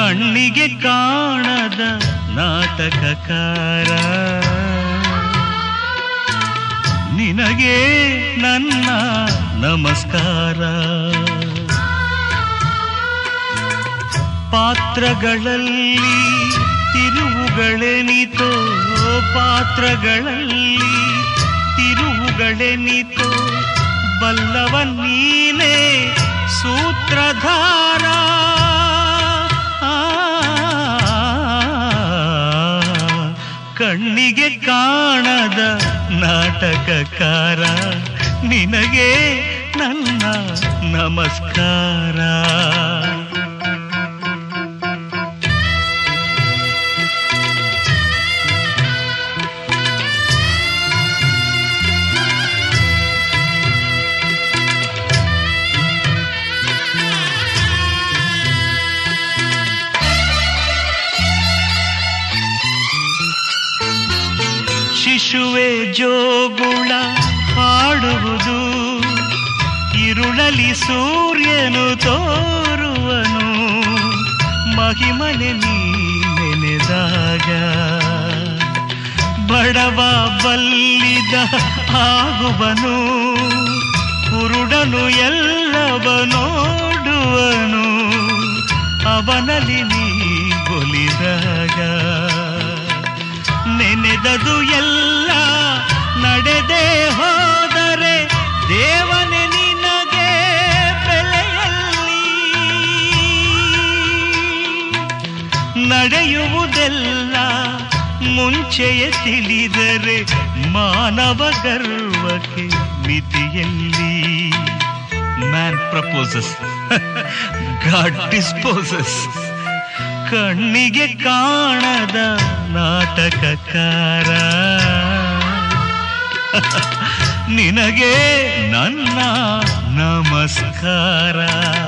ಕಣ್ಣಿಗೆ ಕಾಣದ ನಾಟಕಕಾರ ನಿನಗೆ ನನ್ನ ನಮಸ್ಕಾರ ಪಾತ್ರಗಳಲ್ಲಿ ತಿರುವುಗಳೆನಿತೋ ಪಾತ್ರಗಳಲ್ಲಿ ತಿರುವುಗಳೆನಿತೋ ಬಲ್ಲವ ನೀನೇ ಸೂತ್ರಧಾರ ಆ, ಕಣ್ಣಿಗೆ ಕಾಣದ ನಾಟಕಕಾರ ನಿನಗೆ ನನ್ನ ನಮಸ್ಕಾರ ಶಿಶುವೆ ಜೋಗುಳ ಹಾಡುವುದು ಇರುಳಲಿ ಸೂರ್ಯನು ತೋರುವನು ಮಹಿಮನೆ ನೀ ನೆನೆದಾಗ ಬಡವ ಬಲ್ಲಿದ ಆಗುವನು ಕುರುಡನು ಎಲ್ಲವ ನೋಡುವನು ಅವನಲ್ಲಿ ನೀ ಒಲಿದಾಗ ನೆನೆದದು ಎಲ್ಲ ನಡೆದೇ ಹೋದರೆ ದೇವನೇ ನಿನಗೆ ಬೆಲೆಯಲ್ಲಿ ನಡೆಯುವುದೆಲ್ಲ ಮುಂಚೆಯೇ ತಿಳಿದರೆ ಮಾನವ ಗರ್ವಕ್ಕೆ ಮಿತಿಯಲ್ಲಿ ಮ್ಯಾನ್ ಪ್ರಪೋಸಸ್ ಗಾಡ್ ಡಿಸ್ಪೋಸಸ್ ಕಣ್ಣಿಗೆ ಕಾಣದ ನಾಟಕಕಾರ ನಿನಗೆ ನನ್ನ ನಮಸ್ಕಾರ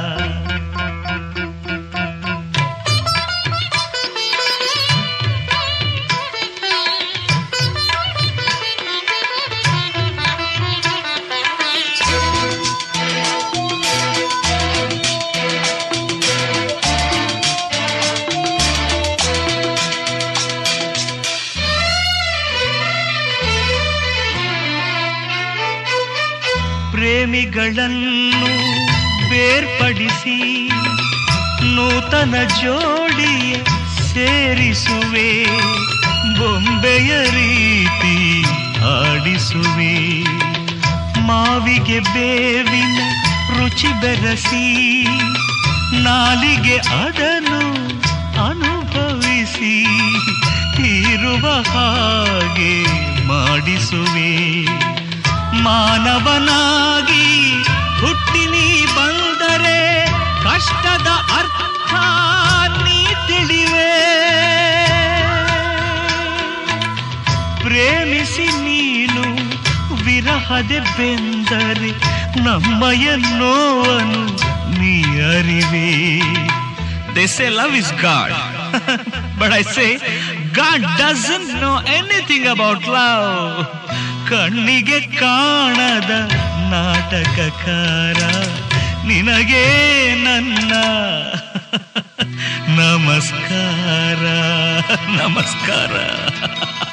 ಪ್ರೇಮಿಗಳನ್ನು ಬೇರ್ಪಡಿಸಿ ನೂತನ ಜೋಡಿಯ ಸೇರಿಸುವೆ ಬೊಂಬೆಯ ರೀತಿ ಆಡಿಸುವೆ ಮಾವಿಗೆ ಬೇವಿನ ರುಚಿ ಬೆರೆಸಿ ನಾಲಿಗೆ ಅದನ್ನು ಅನುಭವಿಸಿ ಇರುವ ಹಾಗೆ ಮಾಡಿಸುವೆ ಮಾನವನಾಗಿ ಹುಟ್ಟಿ ನೀ ಬಂದರೆ ಕಷ್ಟದ ಅರ್ಥ ನೀ ತಿಳಿವೆ ಪ್ರೇಮಿಸಿ ನೀನು ವಿರಹದೆ ಬೆಂದರೆ ನಮ್ಮಯ ನೋವನ್ನು ನೀ ಅರಿವೆ They say love is God. but I say God doesn't know anything about love. ಕಣ್ಣಿಗೆ ಕಾಣದ ನಾಟಕಕಾರ ನಿನಗೆ ನನ್ನ ನಮಸ್ಕಾರ ನಮಸ್ಕಾರ